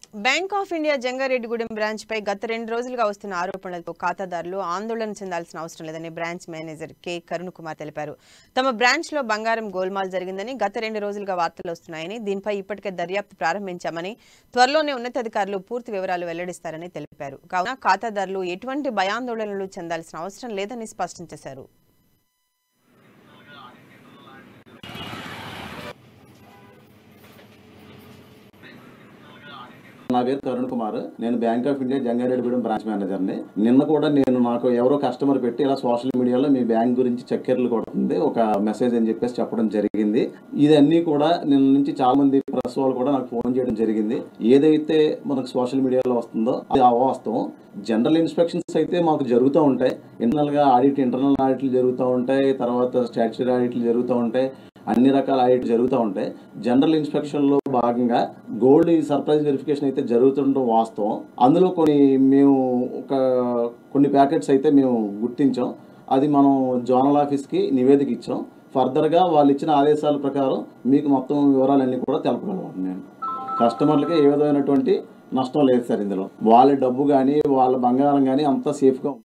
bank of India Jangareddygudem branch పై గత రెండు రోజులుగా వస్తున్న ఆరోపణలతో ఖాతాదారులు ఆందోళన చెందాల్సిన అవసరం లేదని branch manager K Karun Kumar తెలిపారు తమ బ్రాంచ్ లో బంగారం గోల్మాల్ జరిగిందని గత రెండు రోజులుగా వార్తలు వస్తున్నాయని దీనిపై ఇప్పటికే దర్యాప్తు ప్రారంభించామని త్వరలోనే ఉన్నతాధికారులు పూర్తి వివరాలు వెల్లడిస్తారని తెలిపారు కావున ఖాతాదారులు ఎటువంటి భయాందోళనలు చెందాల్సిన అవసరం లేదని స్పష్టం చేశారు నా పేరు తరుణ్ కుమార్ నేను Bank of India Jangareddygudem branch మేనేజర్ని నిన్న కూడా నేను నాకు ఎవరో కస్టమర్ పెట్టి ఇలా సోషల్ మీడియాలో మీ బ్యాంక్ గురించి చక్కెరలు కొడుతుంది ఒక మెసేజ్ అని చెప్పేసి చెప్పడం జరిగింది ఇదన్నీ కూడా నిన్న నుంచి చాలా మంది ప్రెస్ వాళ్ళు కూడా నాకు ఫోన్ చేయడం జరిగింది ఏదైతే మనకు సోషల్ మీడియాలో వస్తుందో అది అవాస్తవం జనరల్ ఇన్స్పెక్షన్స్ అయితే మాకు జరుగుతూ ఉంటాయి ఇంటర్నల్ గా ఆడిట్ ఇంటర్నల్ ఆడిట్లు జరుగుతూ ఉంటాయి తర్వాత స్టాచ్యురీ ఆడిట్లు జరుగుతూ ఉంటాయి అన్ని రకాల ఆడిట్ జరుగుతూ ఉంటాయి జనరల్ ఇన్స్పెక్షన్ లో భాగంగా గోల్డ్ సర్ప్రైజ్ వెరిఫికేషన్ అయితే జరుగుతుండడం వాస్తవం అందులో కొన్ని మేము ఒక కొన్ని ప్యాకెట్స్ అయితే మేము గుర్తించాం అది మనం జోనల్ ఆఫీస్కి నివేదిక ఇచ్చాం ఫర్దర్గా వాళ్ళు ఇచ్చిన ఆదేశాల ప్రకారం మీకు మొత్తం వివరాలన్నీ కూడా తెలపగలను నేను కస్టమర్లకి ఏ విధమైనటువంటి నష్టం లేదు సార్ ఇందులో వాళ్ళ డబ్బు కానీ వాళ్ళ బంగారం కానీ అంతా సేఫ్గా ఉంది